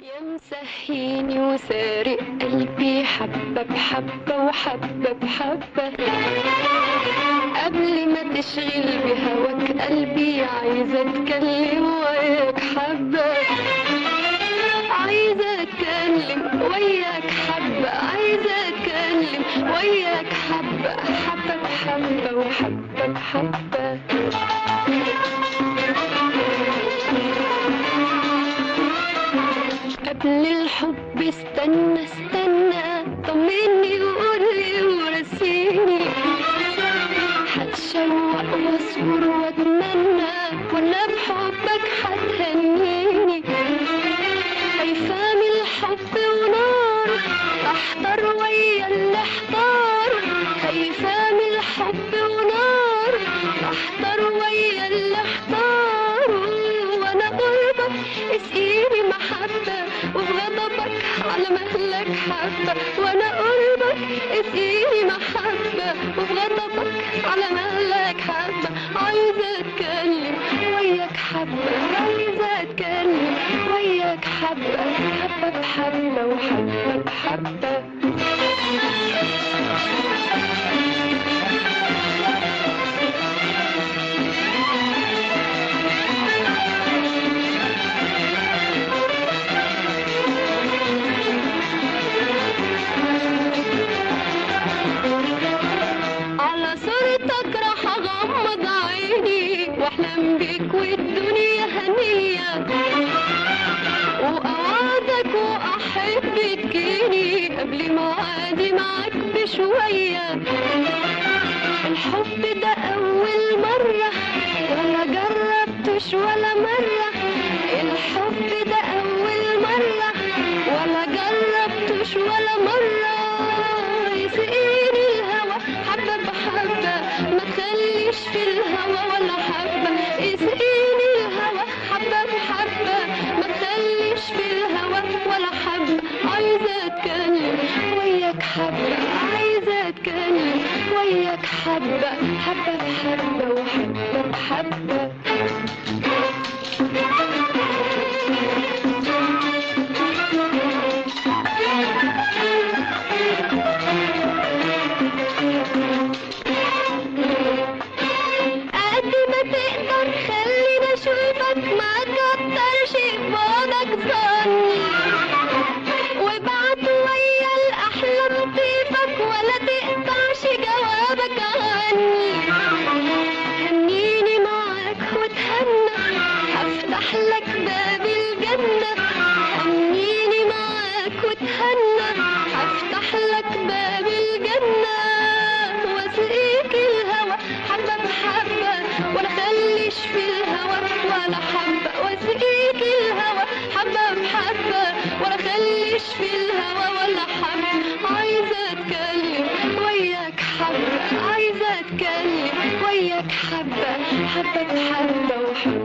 يا مسهيني وسارق قلبي حبة بحبة وحبة بحبة قبل ما تشغل بهواك قلبي عايزة اتكلم وياك حبة عايزة اتكلم وياك حبة عايزة اتكلم وياك حبة حبة بحبة وحبة بحبة قبل الحب استنى استنى طمني وقولي ورسيني هتشوق واصبر واتمنى وانا بحبك هتهنيني خايفة من الحب ونار احضر ويا اللي احضر خايفة من الحب ونار احضر ويا اللي احضر وانا قربك اسقيني محبة وبغضبك على مهلك حبة وانا قربك اسقيني محبة وبغضبك على مهلك حبة عايزة اتكلم وياك حبة عايزة اتكلم وياك حبة حبة بحبة وحبة بحبة على صورتك راح اغمض عيني واحلم بيك والدنيا هنية واوعدك واحب تجيني قبل ميعادي معاك بشوية الحب ده اول مرة ولا جربتش ولا مرة الحب ده اول مرة ولا جربتش ولا مرة يسقيني الهوى حبة بحبة ما تخليش في الهوى ولا حبة يسقيني الهوى حبة بحبة ما تخليش في الهوى ولا حبة عايزة اتكلم وياك حبة عايزة اتكلم وياك حبة حبة بحبة وحبة بحبة قد ما تقدر خلينا اشوفك ما تكترش بعدك ظني وابعت ويا الاحلام طيفك ولا تقطعش جوابك عني هنيني معاك وتهنى هفتح لك باب الجنة هنيني معاك وتهنى هفتح لك باب الجنة واسقيك الهوى حبة بحبة ولا خليش في الهوى ولا حبة واسقيك الهوى حبة بحبة ولا خليش في الهوى ولا حبة عايزة اتكلم وياك حبة عايزة اتكلم وياك حبة حبة بحبة وحبة